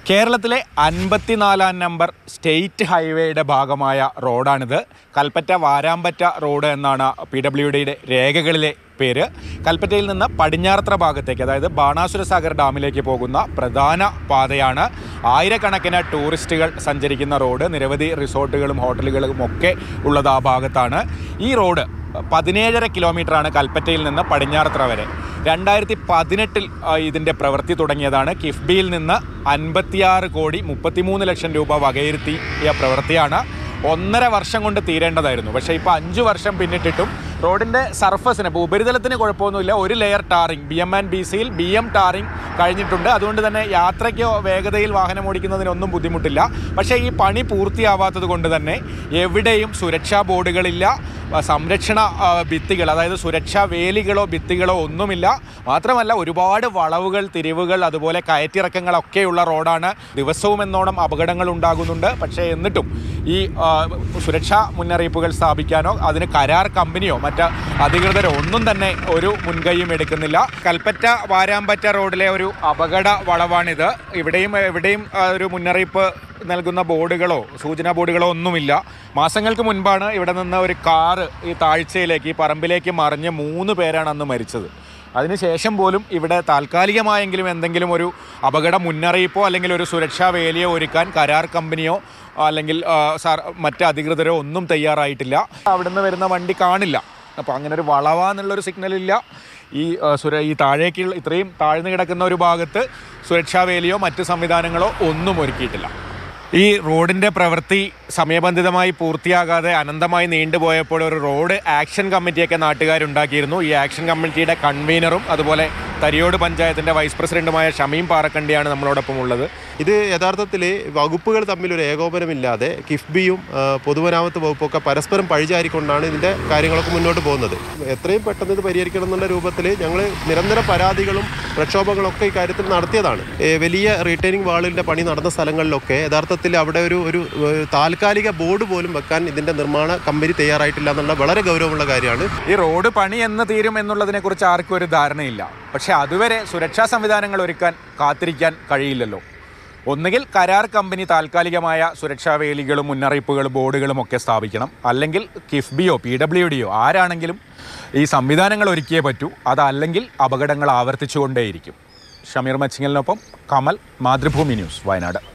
കേരളത്തിലെ അൻപത്തിനാലാം number state ഹൈവേയുടെ ഭാഗമായ റോഡാണിത് കൽപ്പറ്റ വാരാമ്പറ്റ റോഡ് എന്നാണ് പി ഡബ്ല്യു ഡിയുടെ രേഖകളിലെ പേര് കൽപ്പറ്റയിൽ നിന്ന് പടിഞ്ഞാറത്ര ഭാഗത്തേക്ക് അതായത് ബാണാസുര സാഗർ ഡാമിലേക്ക് പോകുന്ന പ്രധാന പാതയാണ് ആയിരക്കണക്കിന് ടൂറിസ്റ്റുകൾ സഞ്ചരിക്കുന്ന റോഡ് നിരവധി റിസോർട്ടുകളും ഹോട്ടലുകളും ഒക്കെ ഉള്ളത് ആ ഭാഗത്താണ് ഈ റോഡ് പതിനേഴര കിലോമീറ്ററാണ് കൽപ്പറ്റയിൽ നിന്ന് പടിഞ്ഞാറത്ര വരെ രണ്ടായിരത്തി പതിനെട്ടിൽ ഇതിൻ്റെ പ്രവൃത്തി തുടങ്ങിയതാണ് കിഫ്ബിയിൽ നിന്ന് അൻപത്തിയാറ് കോടി മുപ്പത്തിമൂന്ന് ലക്ഷം രൂപ വകയിരുത്തിയ പ്രവൃത്തിയാണ് ഒന്നര വർഷം കൊണ്ട് തീരേണ്ടതായിരുന്നു പക്ഷേ ഇപ്പോൾ അഞ്ച് വർഷം പിന്നിട്ടിട്ടും റോഡിൻ്റെ സർഫസിന് ഇപ്പോൾ ഉപരിതലത്തിന് കുഴപ്പമൊന്നുമില്ല ഒരു layer tarring B M and B സിയിൽ ബി എം ടാറിങ് കഴിഞ്ഞിട്ടുണ്ട് അതുകൊണ്ട് തന്നെ യാത്രയ്ക്കോ വേഗതയിൽ വാഹനം ഓടിക്കുന്നതിനൊന്നും ബുദ്ധിമുട്ടില്ല പക്ഷേ ഈ പണി പൂർത്തിയാവാത്തത് കൊണ്ട് തന്നെ എവിടെയും സുരക്ഷാ ബോർഡുകളില്ല ആ, സംരക്ഷണ ആ, ഭിത്തികൾ അതായത് സുരക്ഷാ വേലികളോ ഭിത്തികളോ ഒന്നുമില്ല മാത്രമല്ല ഒരുപാട് വളവുകൾ തിരിവുകൾ അതുപോലെ കയറ്റിറക്കങ്ങളൊക്കെയുള്ള റോഡാണ് ദിവസവും എന്നോണം അപകടങ്ങൾ ഉണ്ടാകുന്നുണ്ട് പക്ഷേ എന്നിട്ടും ഈ ആ, സുരക്ഷാ മുന്നറിയിപ്പുകൾ സ്ഥാപിക്കാനോ അതിന് കരാർ കമ്പനിയോ മറ്റ് അധികൃതരോ ഒന്നും തന്നെ ഒരു മുൻകൈയും എടുക്കുന്നില്ല കൽപ്പറ്റ വാരാമ്പറ്റ റോഡിലെ ഒരു അപകട വളവാണിത് ഇവിടെയും എവിടെയും ആ, ഒരു മുന്നറിയിപ്പ് നൽകുന്ന ബോർഡുകളോ സൂചനാ ബോർഡുകളോ ഒന്നുമില്ല മാസങ്ങൾക്ക് മുൻപാണ് ഇവിടെ നിന്ന് ഒരു കാറ് ഈ താഴ്ചയിലേക്ക് ഈ പറമ്പിലേക്ക് മറിഞ്ഞ് മൂന്ന് പേരാണ് അന്ന് മരിച്ചത് അതിനുശേഷം പോലും ഇവിടെ താൽക്കാലികമായെങ്കിലും എന്തെങ്കിലും ഒരു അപകട മുന്നറിയിപ്പോ അല്ലെങ്കിൽ ഒരു സുരക്ഷാ വേലിയോ ഒരുക്കാൻ കരാർ കമ്പനിയോ അല്ലെങ്കിൽ ആ, സാർ മറ്റ് അധികൃതരോ ഒന്നും തയ്യാറായിട്ടില്ല അവിടുന്ന് വരുന്ന വണ്ടി കാണില്ല അപ്പോൾ അങ്ങനെ ഒരു വളവാന്നുള്ളൊരു സിഗ്നലില്ല ഈ ആ, സുര ഈ താഴേക്കുള്ള ഇത്രയും താഴ്ന്നു കിടക്കുന്ന ഒരു ഭാഗത്ത് സുരക്ഷാ വേലിയോ മറ്റ് സംവിധാനങ്ങളോ ഒന്നും ഒരുക്കിയിട്ടില്ല ഈ റോഡിൻ്റെ പ്രവൃത്തി സമയബന്ധിതമായി പൂർത്തിയാകാതെ അനന്തമായി നീണ്ടുപോയപ്പോൾ ഒരു റോഡ് ആക്ഷൻ കമ്മിറ്റിയൊക്കെ നാട്ടുകാരുണ്ടാക്കിയിരുന്നു ഈ ആക്ഷൻ കമ്മിറ്റിയുടെ കൺവീനറും അതുപോലെ തരിയോട് പഞ്ചായത്തിൻ്റെ വൈസ് പ്രസിഡന്റുമായ ഷമീം പാറക്കണ്ടിയാണ് നമ്മളോടൊപ്പം ഉള്ളത് ഇത് യഥാർത്ഥത്തിൽ വകുപ്പുകൾ തമ്മിൽ ഒരു ഏകോപനമില്ലാതെ കിഫ്ബിയും ആ, പൊതുമരാമത്ത് വകുപ്പൊക്കെ പരസ്പരം പഴിചാരിക്കൊണ്ടാണ് ഇതിൻ്റെ കാര്യങ്ങളൊക്കെ മുന്നോട്ട് പോകുന്നത് എത്രയും പെട്ടെന്ന് ഇത് പരിഹരിക്കണം എന്നുള്ള രൂപത്തിൽ ഞങ്ങൾ നിരന്തര പരാതികളും പ്രക്ഷോഭങ്ങളൊക്കെ ഈ കാര്യത്തിൽ നടത്തിയതാണ് ഏ, വലിയ റീറ്റെയിനിങ് വാളിൻ്റെ പണി നടന്ന സ്ഥലങ്ങളിലൊക്കെ യഥാർത്ഥത്തിൽ അവിടെ ഒരു ഒരു ഏ, താൽക്കാലിക ബോർഡ് പോലും വെക്കാൻ ഇതിൻ്റെ നിർമ്മാണ കമ്പനി തയ്യാറായിട്ടില്ല എന്നുള്ള വളരെ ഗൗരവമുള്ള കാര്യമാണ് ഈ റോഡ് പണി എന്ന് തീരും എന്നുള്ളതിനെ കുറിച്ച് ആർക്കും ഒരു ധാരണയില്ല പക്ഷെ അതുവരെ സുരക്ഷാ സംവിധാനങ്ങൾ ഒരുക്കാൻ കാത്തിരിക്കാൻ കഴിയില്ലല്ലോ ഒന്നുകിൽ കരാർ കമ്പനി താൽക്കാലികമായ സുരക്ഷാ വേലികളും മുന്നറിയിപ്പുകളും ബോർഡുകളും ഒക്കെ സ്ഥാപിക്കണം അല്ലെങ്കിൽ കിഫ്ബിയോ പി ഡബ്ല്യു ഡിയോ ആരാണെങ്കിലും ഈ സംവിധാനങ്ങൾ ഒരുക്കിയേ പറ്റൂ അതല്ലെങ്കിൽ അപകടങ്ങൾ ആവർത്തിച്ചുകൊണ്ടേയിരിക്കും ഷമീർ മച്ചിങ്ങലിനൊപ്പം കമൽ മാതൃഭൂമി ന്യൂസ് വയനാട്